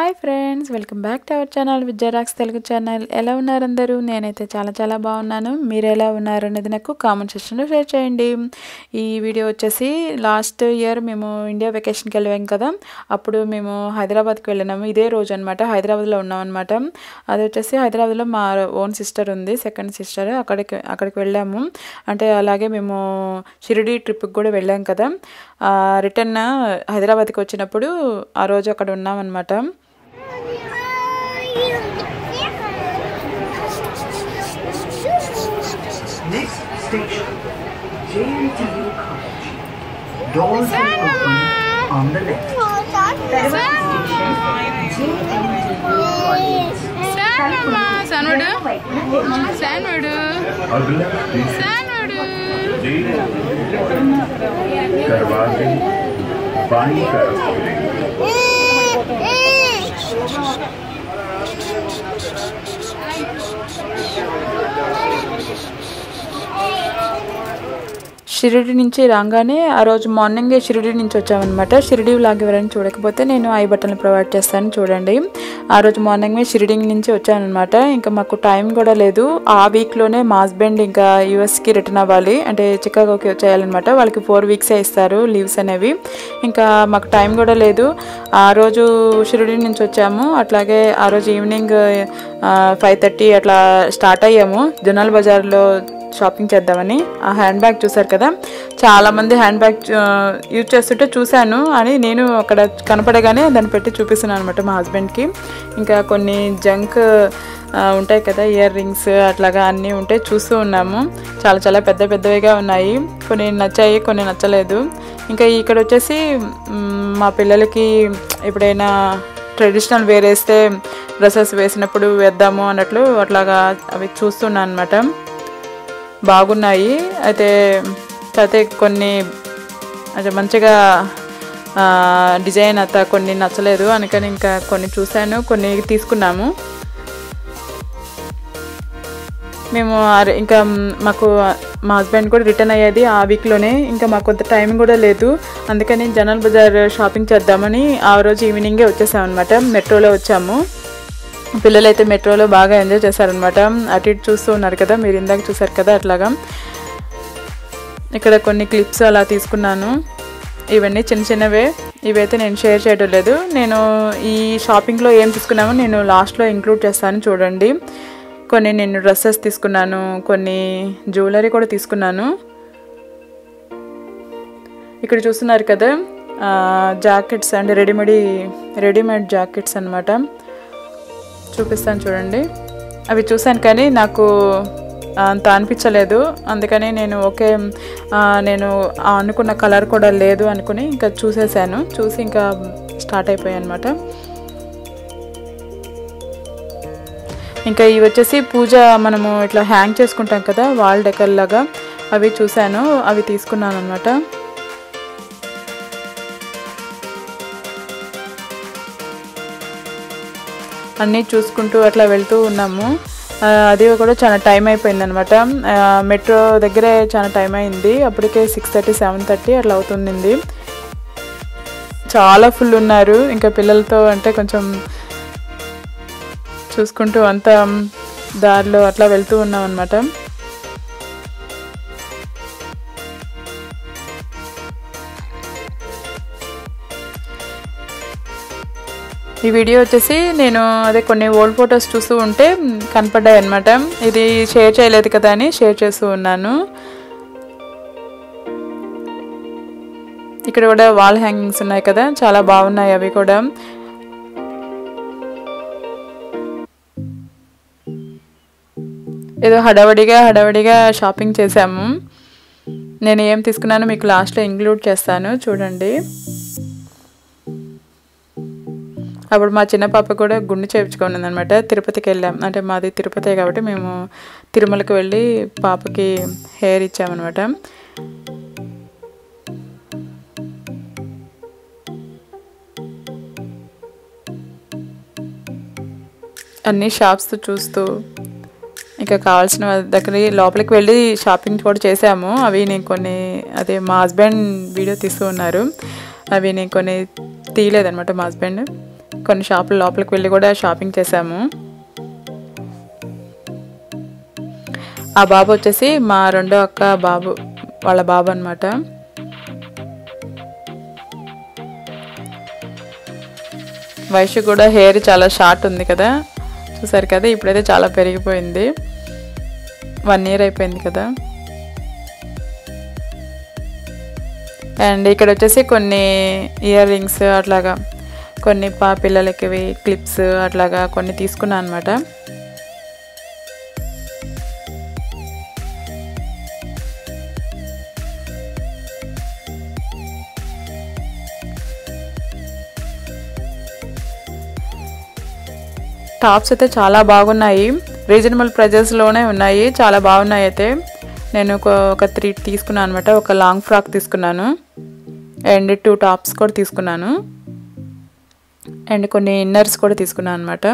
Hi friends welcome back to our channel Vidyarocks Telugu channel ఎలా ఉన్నారు అందరూ నేనైతే చాలా చాలా బాగున్నాను మీరు ఎలా ఉన్నారు అనేది నాకు కామెంట్ సెక్షన్లో షేర్ చేయండి ఈ వీడియో వచ్చేసి లాస్ట్ ఇయర్ మేము ఇండియా వెకేషన్కి వెళ్ళాం కదా అప్పుడు మేము హైదరాబాద్కి వెళ్ళినాము ఇదే రోజు అనమాట హైదరాబాద్లో ఉన్నాం అనమాట అది వచ్చేసి హైదరాబాద్లో మా ఓన్ సిస్టర్ ఉంది సెకండ్ సిస్టర్ అక్కడికి అక్కడికి వెళ్ళాము అంటే అలాగే మేము షిరిడి ట్రిప్కి కూడా వెళ్ళాం కదా రిటర్న్ హైదరాబాద్కి వచ్చినప్పుడు ఆ రోజు అక్కడ ఉన్నామన్నమాట Next station, JNTU College. Doors will open on the left. సన్నుడు సన్నుడు अगला स्टेशन సన్నుడు जेल दरवाजे बाई तरफ खुलेंगे షిరిడి నుంచి రాగానే ఆ రోజు మార్నింగే షిరిడి నుంచి వచ్చామన్నమాట షిరిడి వ్లాగ్ ఎవరైనా చూడకపోతే నేను ఐ బట్టలు ప్రొవైడ్ చేస్తాను చూడండి ఆ రోజు మార్నింగే షిరిడి నుంచి వచ్చానమాట ఇంకా మాకు టైం కూడా లేదు ఆ వీక్లోనే మా హస్బెండ్ ఇంకా యూఎస్కి రిటర్న్ అవ్వాలి అంటే చికాగోకి వచ్చేయాలన్నమాట వాళ్ళకి ఫోర్ వీక్సే ఇస్తారు లీవ్స్ అనేవి ఇంకా మాకు టైం కూడా లేదు ఆ రోజు షిరిడి నుంచి వచ్చాము అట్లాగే ఆ రోజు ఈవినింగ్ ఫైవ్ థర్టీ అట్లా స్టార్ట్ అయ్యాము జొన్నల్ బజార్లో షాపింగ్ చేద్దామని ఆ హ్యాండ్ బ్యాగ్ చూసారు కదా చాలా మంది హ్యాండ్ బ్యాగ్ యూజ్ చేస్తుంటే చూశాను అని నేను అక్కడ కనపడగానే దాన్ని పెట్టి చూపిస్తున్నాను అనమాట మా హస్బెండ్కి ఇంకా కొన్ని జంక్ ఉంటాయి కదా ఇయర్ రింగ్స్ అట్లాగా అన్నీ ఉంటే చూస్తూ ఉన్నాము చాలా చాలా పెద్ద పెద్దవిగా ఉన్నాయి కొన్ని నచ్చాయి కొన్ని నచ్చలేదు ఇంకా ఇక్కడ వచ్చేసి మ్, మా పిల్లలకి ఎప్పుడైనా ట్రెడిషనల్ వేర్ వేస్తే డ్రెస్సెస్ వేసినప్పుడు వేద్దాము అన్నట్లు అట్లాగా అవి చూస్తున్నాను అనమాట బాగున్నాయి అయితే అయితే కొన్ని అంటే మంచిగా ఆ, డిజైన్ అంతా కొన్ని నచ్చలేదు అందుకని ఇంకా కొన్ని చూశాను కొన్ని తీసుకున్నాము మేము ఆ- ఇంకా మాకు మా హస్బెండ్ కూడా రిటర్న్ అయ్యేది ఆ వీక్లోనే ఇంకా మాకు కొంత టైం కూడా లేదు అందుకని జనరల్ బజార్ షాపింగ్ చేద్దామని ఆ రోజు ఈవినింగే వచ్చేసాం అనమాట మెట్రోలో వచ్చాము పిల్లలైతే మెట్రోలో బాగా ఎంజాయ్ చేశారనమాట అటు ఇటు చూస్తూ ఉన్నారు కదా మీరు ఇందాక చూసారు కదా అట్లాగా ఇక్కడ కొన్ని క్లిప్స్ అలా తీసుకున్నాను ఇవన్నీ చిన్న చిన్నవే ఇవైతే నేను షేర్ చేయడం లేదు నేను ఈ షాపింగ్లో ఏం తీసుకున్నామో నేను లాస్ట్లో ఇంక్లూడ్ చేస్తాను చూడండి కొన్ని నేను డ్రెస్సెస్ తీసుకున్నాను కొన్ని జ్యువెలరీ కూడా తీసుకున్నాను ఇక్కడ చూస్తున్నారు కదా జాకెట్స్ అంటే రెడీమేడ్ రెడీమేడ్ జాకెట్స్ అన్నమాట చూపిస్తాను చూడండి అవి చూశాను కానీ నాకు అంత అనిపించలేదు అందుకని నేను ఓకే ఆ, నేను ఆ అనుకున్న కలర్ కూడా లేదు అనుకుని ఇంకా చూసేసాను చూసి ఇంకా స్టార్ట్ అయిపోయాయి అనమాట ఇంకా ఇవి వచ్చేసి పూజ మనము ఇట్లా హ్యాంగ్ చేసుకుంటాం కదా వాల్ డెకర్ లాగా అవి చూశాను అవి తీసుకున్నాను అనమాట అన్నీ చూసుకుంటూ అట్లా వెళ్తూ ఉన్నాము ఆ, అది కూడా చాలా టైం అయిపోయింది అనమాట మెట్రో దగ్గరే చాలా టైం అయింది అప్పటికే సిక్స్ థర్టీ సెవెన్ థర్టీ అట్లా అవుతుంది చాలా ఫుల్ ఉన్నారు ఇంకా పిల్లలతో అంటే కొంచెం చూసుకుంటూ అంతా దారిలో అట్లా వెళ్తూ ఉన్నాం అనమాట ఈ వీడియో వచ్చేసి నేను అదే కొన్ని ఓల్డ్ ఫొటోస్ చూస్తూ ఉంటే మ్, కనపడ్డాయి అనమాట ఇది షేర్ చేయలేదు కదా అని షేర్ చేస్తూ ఉన్నాను ఇక్కడ కూడా వాల్ హ్యాంగింగ్స్ ఉన్నాయి కదా చాలా బాగున్నాయి అవి కూడా ఏదో హడావడిగా హడావడిగా షాపింగ్ చేశాము నేను ఏం తీసుకున్నానో మీకు లాస్ట్లో ఇంక్లూడ్ చేస్తాను చూడండి అప్పుడు మా చిన్న పాప కూడా గుండు చేయించుకున్నది అనమాట తిరుపతికి వెళ్ళాం అంటే మాది తిరుపతి కాబట్టి మేము తిరుమలకి వెళ్ళి పాపకి హెయిర్ ఇచ్చామన్నమాట అన్ని షాప్స్ చూస్తూ ఇంకా కావాల్సిన వాళ్ళ దగ్గర లోపలికి వెళ్ళి షాపింగ్ కూడా చేసాము అవి నేను కొన్ని అదే మా హస్బెండ్ వీడియో తీస్తూ ఉన్నారు అవి నేను కొన్ని తీయలేదనమాట మా హస్బెండ్ కొన్ని షాపుల లోపలికి వెళ్ళి కూడా షాపింగ్ చేసాము ఆ బాబు వచ్చేసి మా రెండో అక్క బాబు వాళ్ళ బాబు అనమాట వయసు కూడా హెయిర్ చాలా షార్ట్ ఉంది కదా చూసారు కదా ఇప్పుడైతే చాలా పెరిగిపోయింది వన్ ఇయర్ అయిపోయింది కదా అండ్ ఇక్కడ వచ్చేసి కొన్ని ఇయర్ రింగ్స్ అట్లాగా కొన్ని పా పిల్లలకి క్లిప్స్ అట్లాగా కొన్ని తీసుకున్నాను అనమాట టాప్స్ అయితే చాలా బాగున్నాయి రీజనబుల్ ప్రైజెస్లోనే ఉన్నాయి చాలా బాగున్నాయి అయితే నేను ఒక ఒక త్రీ తీసుకున్నాను అనమాట ఒక లాంగ్ ఫ్రాక్ తీసుకున్నాను అండ్ టూ టాప్స్ కూడా తీసుకున్నాను అండ్ కొన్ని ఇన్నర్స్ కూడా తీసుకున్నాను అనమాట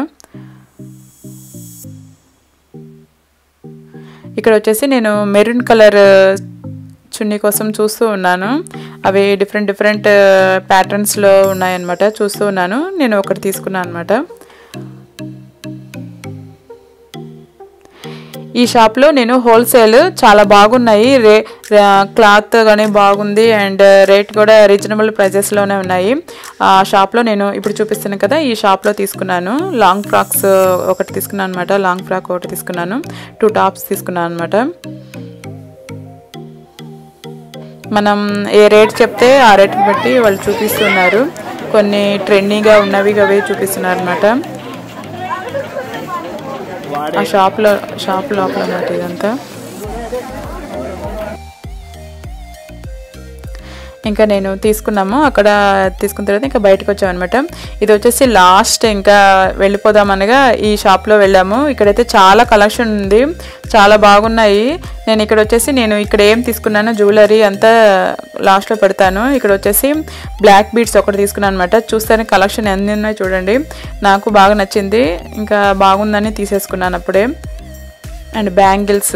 ఇక్కడ వచ్చేసి నేను మెరూన్ కలర్ చున్నీ కోసం చూస్తూ ఉన్నాను అవి డిఫరెంట్ డిఫరెంట్ ప్యాటర్న్స్లో ఉన్నాయన్నమాట చూస్తూ ఉన్నాను నేను ఒకటి తీసుకున్నాను అనమాట ఈ షాప్లో నేను హోల్సేల్ చాలా బాగున్నాయి రే క్లాత్ కానీ బాగుంది అండ్ రేట్ కూడా రీజనబుల్ ప్రైజెస్లోనే ఉన్నాయి ఆ షాప్లో నేను ఇప్పుడు చూపిస్తున్నాను కదా ఈ షాప్లో తీసుకున్నాను లాంగ్ ఫ్రాక్స్ ఒకటి తీసుకున్నాను అనమాట లాంగ్ ఫ్రాక్ ఒకటి తీసుకున్నాను టూ టాప్స్ తీసుకున్నాను అనమాట మనం ఏ రేట్ చెప్తే ఆ రేట్ని బట్టి వాళ్ళు చూపిస్తున్నారు కొన్ని ట్రెండింగ్గా ఉన్నవి అవి చూపిస్తున్నారు అనమాట ఆ షాప్లో షాప్ లోపల అన్నమాట ఇదంతా ఇంకా నేను తీసుకున్నాము అక్కడ తీసుకున్న తర్వాత ఇంకా బయటకు వచ్చామన్నమాట ఇది వచ్చేసి లాస్ట్ ఇంకా వెళ్ళిపోదామనగా ఈ షాప్లో వెళ్ళాము ఇక్కడైతే చాలా కలెక్షన్ ఉంది చాలా బాగున్నాయి నేను ఇక్కడ వచ్చేసి నేను ఇక్కడ ఏం తీసుకున్నానో జ్యువెలరీ అంతా లాస్ట్లో పెడతాను ఇక్కడ వచ్చేసి బ్లాక్ బీడ్స్ ఒకటి తీసుకున్నాను అనమాట చూస్తాను కలెక్షన్ ఎన్ని ఉన్నాయో చూడండి నాకు బాగా నచ్చింది ఇంకా బాగుందని తీసేసుకున్నాను అప్పుడే అండ్ బ్యాంగిల్స్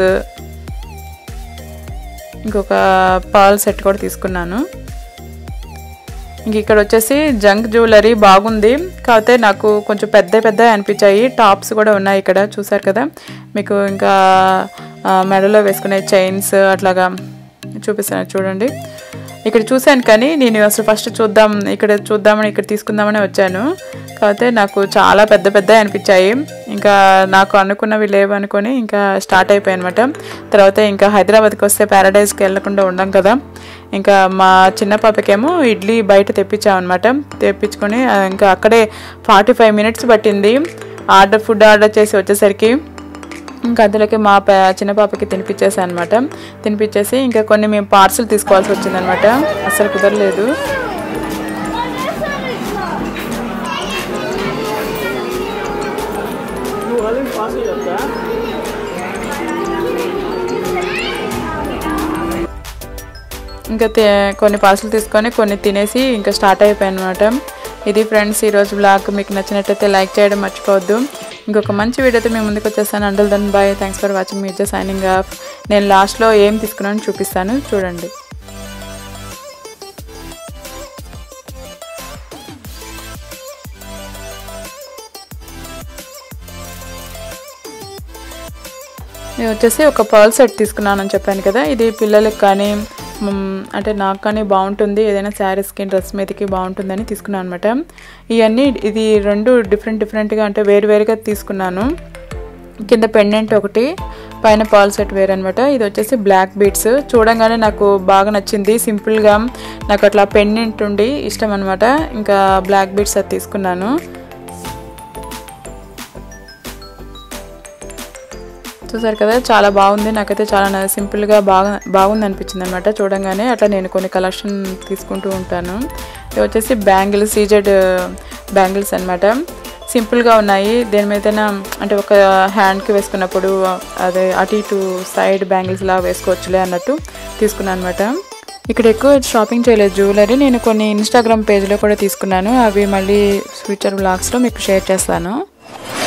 ఇంకొక పాల్ సెట్ కూడా తీసుకున్నాను ఇంక ఇక్కడ వచ్చేసి జంక్ జ్యువెలరీ బాగుంది కాకపోతే నాకు కొంచెం పెద్ద పెద్ద అనిపించాయి టాప్స్ కూడా ఉన్నాయి ఇక్కడ చూసారు కదా మీకు ఇంకా మెడలో వేసుకునే చైన్స్ అట్లాగా చూపిస్తాను చూడండి ఇక్కడ చూశాను కానీ నేను అసలు ఫస్ట్ చూద్దాం ఇక్కడ చూద్దామని ఇక్కడ తీసుకుందామని వచ్చాను కాకపోతే నాకు చాలా పెద్ద పెద్ద అనిపించాయి ఇంకా నాకు అనుకున్నవి లేవు అనుకొని ఇంకా స్టార్ట్ అయిపోయాయి అనమాట తర్వాత ఇంకా హైదరాబాద్కి వస్తే ప్యారడైజ్కి వెళ్ళకుండా ఉండం కదా ఇంకా మా చిన్న పాపకేమో ఇడ్లీ బయట తెప్పించామన్నమాట తెప్పించుకొని ఇంకా అక్కడే ఫార్టీ ఫైవ్ మినిట్స్ పట్టింది ఆర్డర్ ఫుడ్ ఆర్డర్ చేసి వచ్చేసరికి ఇంకా అందులోకి మా చిన్న పాపకి తినిపించేసాను అనమాట తినిపించేసి ఇంకా కొన్ని మేము పార్సల్ తీసుకోవాల్సి వచ్చిందనమాట అసలు కుదరలేదు ఇంకా కొన్ని పార్సల్ తీసుకొని కొన్ని తినేసి ఇంకా స్టార్ట్ అయిపోయాయి అనమాట ఇది ఫ్రెండ్స్ ఈరోజు బ్లాగ్ మీకు నచ్చినట్టయితే లైక్ చేయడం మర్చిపోవద్దు ఇంకొక మంచి వీడియోతో మేము ముందుకు వచ్చేస్తాను until then bye thanks for watching మీ జస్ట్ సైనింగ్ ఆఫ్ నేను లాస్ట్లో ఏం తీసుకున్నాను చూపిస్తాను చూడండి నేను వచ్చేసి ఒక పర్ల్ సెట్ తీసుకున్నానని చెప్పాను కదా ఇది పిల్లలకి కానీ అంటే నాకు కానీ బాగుంటుంది ఏదైనా శారీస్కి డ్రెస్ మీదకి బాగుంటుందని తీసుకున్నాను అనమాట ఇవన్నీ ఇది రెండు డిఫరెంట్ డిఫరెంట్గా అంటే వేరు వేరుగా తీసుకున్నాను కింద పెండెంట్ ఒకటి పైన పాల్ సెట్ వేర్ అనమాట ఇది వచ్చేసి బ్లాక్ బీడ్స్ చూడంగానే నాకు బాగా నచ్చింది సింపుల్గా నాకు అట్లా పెండెంట్ ఉండి ఇష్టం అనమాట ఇంకా బ్లాక్ బీడ్స్ అది తీసుకున్నాను చూసారు కదా చాలా బాగుంది నాకైతే చాలా సింపుల్గా బాగా బాగుంది అనిపించింది అనమాట చూడంగానే అట్లా నేను కొన్ని కలెక్షన్ తీసుకుంటూ ఉంటాను ఇది వచ్చేసి బ్యాంగిల్స్ సీజెడ్ బ్యాంగిల్స్ అనమాట సింపుల్గా ఉన్నాయి దేని మీదైనా అంటే ఒక హ్యాండ్కి వేసుకున్నప్పుడు అదే అటు ఇటు సైడ్ బ్యాంగిల్స్ లాగా వేసుకోవచ్చులే అన్నట్టు తీసుకున్నాను అనమాట ఇక్కడ ఎక్కువ షాపింగ్ చేయలేదు జ్యువెలరీ నేను కొన్ని ఇన్స్టాగ్రామ్ పేజ్లో కూడా తీసుకున్నాను అవి మళ్ళీ ఫ్యూచర్ బ్లాగ్స్లో మీకు షేర్ చేస్తాను